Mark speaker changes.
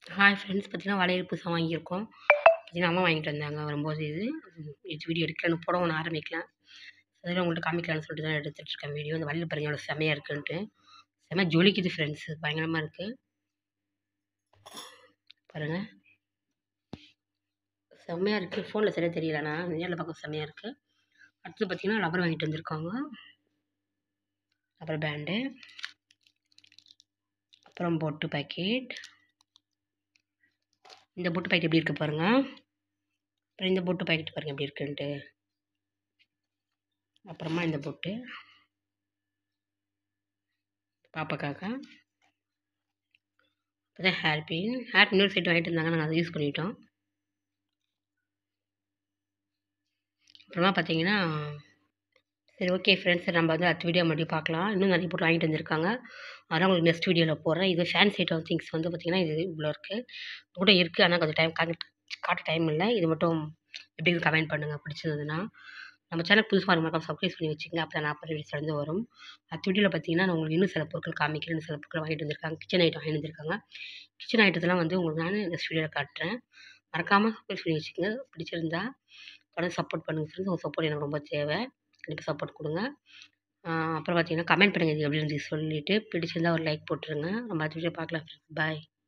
Speaker 1: hi friends பார்த்தீங்கன்னா வளையல் புதுசாக வாங்கியிருக்கோம் பார்த்தீங்கன்னா அம்மா வாங்கிட்டு வந்தாங்க வரும்போது இது இது வீடியோ எடுக்கலான்னு போட ஒன்று ஆரம்பிக்கலாம் அதில் உங்கள்கிட்ட காமிக்கலான்னு சொல்லிட்டு தான் எடுத்துகிட்டு இருக்கேன் வீடியோ இந்த வளையல் பாருங்க எவ்வளோ செமையாக இருக்குன்ட்டு செம ஜொலிக்குது ஃப்ரெண்ட்ஸ் பயங்கரமாக இருக்குது பாருங்கள் செம்மையாக இருக்குது ஃபோனில் சரியாக தெரியலண்ணா நேரில் பார்க்க செம்மையாக இருக்குது அடுத்து பார்த்தீங்கன்னா ரப்பர் வாங்கிட்டு வந்திருக்காங்க ரப்பர் பேண்டு அப்புறம் பொட்டு பாக்கெட் இந்த பொட்டு பாக்கெட் எப்படி இருக்குது பாருங்கள் அப்புறம் இந்த பொட்டு பாக்கெட் பாருங்கள் எப்படி இருக்குன்ட்டு அப்புறமா இந்த பொட்டு பாப்பாக்காக அப்புறம் ஹேர் பின் ஹேர் இன்னொரு செட் வாங்கிட்டு இருந்தாங்க நாங்கள் அதை யூஸ் பண்ணிட்டோம் அப்புறமா பார்த்தீங்கன்னா சரி ஓகே ஃப்ரெண்ட்ஸ் நம்ம வந்து அடுத்த வீடியோ மறுபடியும் பார்க்கலாம் இன்னும் நிறைய பொருள் வாங்கிட்டு வந்திருக்காங்க அதெல்லாம் உங்களுக்கு நெக்ஸ்ட் வீடியோவில் போடுறேன் இது ஃபேன்சி ஐட்டம் திங்ஸ் வந்து பார்த்திங்கன்னா இது இவ்வளோ இருக்குது கூட இருக்குது ஆனால் கொஞ்சம் டைம் காட்ட காட்ட டைம் இல்லை இது மட்டும் எப்படி கமெண்ட் பண்ணுங்கள் பிடிச்சிருந்ததுன்னா நம்ம சேனல் புதுசாக வர மறக்காம சப்ஸ்கிரைப் பண்ணி வச்சுங்க அப்போ நான் அப்போ வீடியோஸ் வந்து வரும் அடுத்த வீடியோவில் பார்த்தீங்கன்னா நான் உங்களுக்கு இன்னும் சில பொருட்கள் காமிக்கிறேன் சில பொருட்கள் வாங்கிட்டு வந்திருக்காங்க கிச்சன் ஐட்டம் வாங்கிட்டு வந்திருக்காங்க கிச்சன் ஐட்டத்தெல்லாம் வந்து உங்களுக்கு நான் நெக்ஸ்ட் வீடியோவில் காட்டுறேன் மறக்காமல் சப்ஸ்கிரைப் பண்ணி வச்சுக்கோங்க பிடிச்சிருந்தா தொடர்ந்து சப்போர்ட் பண்ணுங்கள் ஃப்ரெண்ட்ஸ் உங்கள் சப்போர்ட் எனக்கு ரொம்ப தேவை கண்டிப்பாக சப்போர்ட் கொடுங்க அப்புறம் பார்த்தீங்கன்னா கமெண்ட் பண்ணுங்கள் இது எப்படி இருந்துச்சு சொல்லிவிட்டு பிடிச்சிருந்தா ஒரு லைக் போட்டுருங்க நம்ம அடுத்த வீடியோ பார்க்கலாம் பாய்